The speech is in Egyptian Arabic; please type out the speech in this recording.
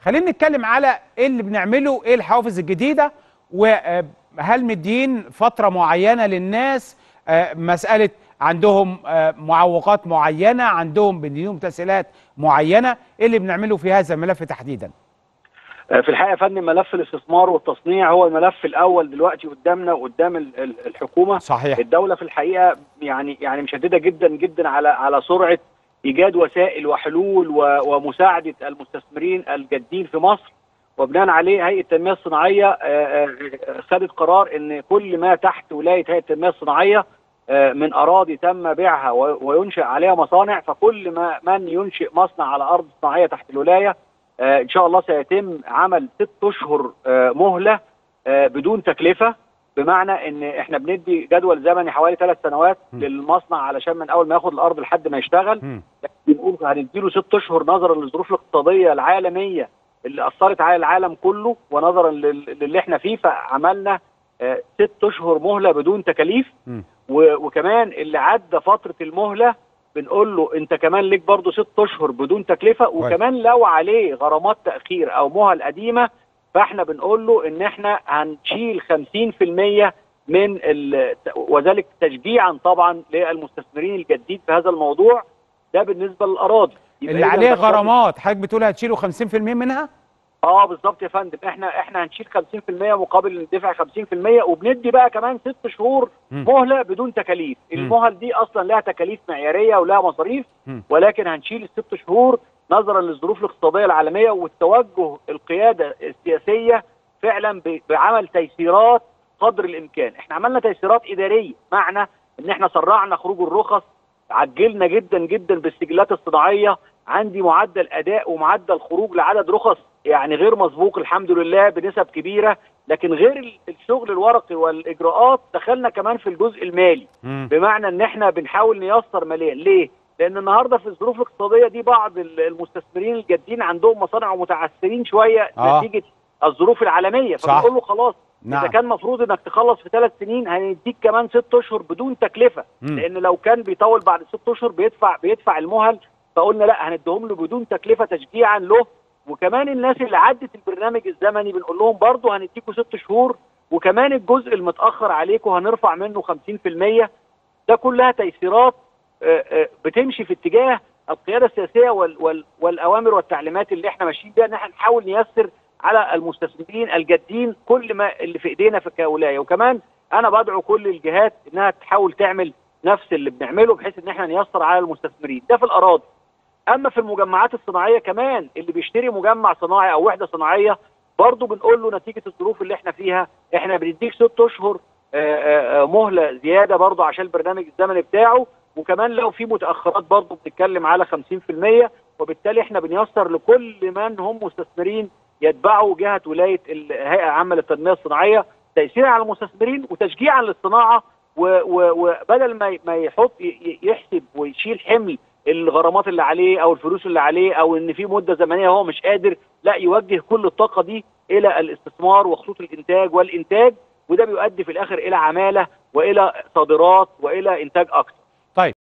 خلينا نتكلم على ايه اللي بنعمله ايه الحوافز الجديده وهل مدين فتره معينه للناس آه، مساله عندهم آه، معوقات معينه عندهم بنديهم تسهيلات معينه ايه اللي بنعمله في هذا الملف تحديدا في الحقيقه يا فندم ملف الاستثمار والتصنيع هو الملف الاول دلوقتي قدامنا وقدام ال- ال- الحكومه صحيح الدوله في الحقيقه يعني يعني مشدده جدا جدا على على سرعه ايجاد وسائل وحلول و- ومساعده المستثمرين الجادين في مصر وبناء عليه هيئه التنميه الصناعيه آه، آه، خدت قرار ان كل ما تحت ولايه هيئه التنميه الصناعيه آه، من اراضي تم بيعها و- وينشا عليها مصانع فكل ما من ينشئ مصنع على ارض صناعيه تحت الولايه آه، ان شاء الله سيتم عمل ست اشهر آه، مهله آه، بدون تكلفه بمعنى ان احنا بندي جدول زمني حوالي ثلاث سنوات م. للمصنع علشان من اول ما ياخد الارض لحد ما يشتغل مم. بنقول هنديله ست اشهر نظرا للظروف الاقتصاديه العالميه اللي اثرت على العالم كله ونظرا لل- للي احنا فيه فعملنا آه، ست اشهر مهله بدون تكاليف مم. و- وكمان اللي عدى فتره المهله بنقول له انت كمان ليك برضه ست اشهر بدون تكلفه وكمان لو عليه غرامات تاخير او مهل قديمه فاحنا بنقول له ان احنا هنشيل 50% من ال... وذلك تشجيعا طبعا للمستثمرين الجادين في هذا الموضوع ده بالنسبه للاراضي يبقى اللي إذا عليه بتكلم- غرامات حضرتك بتقول هتشيلوا 50% منها اه بالظبط يا فندم احنا احنا هنشيل 50% مقابل ندفع 50% وبندي بقى كمان ست شهور مم. مهله بدون تكاليف المهل دي اصلا لها تكاليف معياريه ولها مصاريف مم. ولكن هنشيل الست شهور نظرا للظروف الاقتصاديه العالميه والتوجه القياده السياسيه فعلا ب- بعمل تيسيرات قدر الامكان احنا عملنا تيسيرات اداريه معنى ان احنا سرعنا خروج الرخص عجلنا جدا جدا بالسجلات الصناعيه عندي معدل اداء ومعدل خروج لعدد رخص يعني غير مسبوق الحمد لله بنسب كبيره لكن غير ال- الشغل الورقي والاجراءات دخلنا كمان في الجزء المالي مم. بمعنى ان احنا بنحاول نيسر ماليا ليه؟ لان النهارده في الظروف الاقتصاديه دي بعض ال- المستثمرين الجادين عندهم مصانع ومتعثرين شويه آه. نتيجه الظروف العالميه صح. فبنقول له خلاص نعم اذا كان مفروض انك تخلص في ثلاث سنين هنديك كمان ست اشهر بدون تكلفه مم. لان لو كان بيطول بعد ست اشهر بيدفع بيدفع المهل فقلنا لا هنديهم له بدون تكلفه تشجيعا له وكمان الناس اللي عدت البرنامج الزمني بنقول لهم برضه هنديكوا ست شهور وكمان الجزء المتاخر عليكم هنرفع منه 50% ده كلها تيسيرات آه، آه، بتمشي في اتجاه القياده السياسيه وال وال والاوامر والتعليمات اللي احنا ماشيين بيها ان احنا نحاول نيسر على المستثمرين الجادين كل ما اللي في ايدينا في كولايه وكمان انا بدعو كل الجهات انها تحاول تعمل نفس اللي بنعمله بحيث ان احنا نيسر على المستثمرين ده في الاراضي اما في المجمعات الصناعيه كمان اللي بيشتري مجمع صناعي او وحده صناعيه برضه بنقول له نتيجه الظروف اللي احنا فيها احنا بنديك ست اشهر آه، آه، آه، مهله زياده برضه عشان البرنامج الزمني بتاعه وكمان لو في متاخرات برضه بنتكلم على 50% وبالتالي احنا بنيسر لكل من هم مستثمرين يتبعوا جهه ولايه الهيئه العامه للتنميه الصناعيه تيسيرا على المستثمرين وتشجيعا للصناعه و- و- وبدل ما ما يحط ي- ي- يحسب ويشيل حمل الغرامات اللي عليه او الفلوس اللي عليه او ان في مده زمنيه هو مش قادر لا يوجه كل الطاقه دي الى الاستثمار وخطوط الانتاج والانتاج وده بيؤدي في الاخر الى عماله والى صادرات والى انتاج اكثر